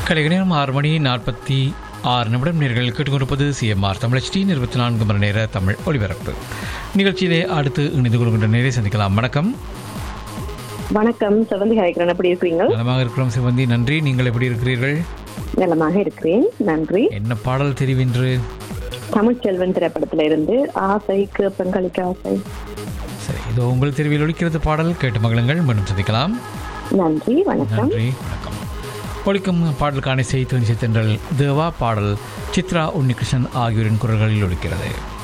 கலைக நேரம் ஆறு மணி நாற்பத்தி ஆறு நிமிடம் நேர்கள் கேட்டுக்கொண்டிருப்பது சிஎம்ஆர் தமிழச்டி இருபத்தி நான்கு மணி நேர தமிழ் ஒலிபரப்பு நிகழ்ச்சியிலே அடுத்து இணைந்து கொள்கின்ற நேரை சந்திக்கலாம் வணக்கம் வணக்கம் சிவந்தி ஹரிகரன் எப்படி இருக்கிறீங்க நலமாக இருக்கிறோம் சிவந்தி நன்றி நீங்கள் எப்படி இருக்கிறீர்கள் நலமாக இருக்கிறேன் நன்றி என்ன பாடல் தெரிவின்று தமிழ்ச்செல்வன் திரைப்படத்துல இருந்து ஆசைக்கு பங்களிக்க ஆசை சரி இதோ உங்கள் தெருவில் ஒலிக்கிறது பாடல் கேட்டு மகளுங்கள் மீண்டும் சந்திக்கலாம் நன்றி வணக்கம் நன்றி வணக்கம் ஒலிக்கும் பாடலுக்கான செய்தி தென்றல் தேவா பாடல் சித்ரா உன்னிகிருஷ்ணன் ஆகியோரின் குரல்களில் ஒலிக்கிறது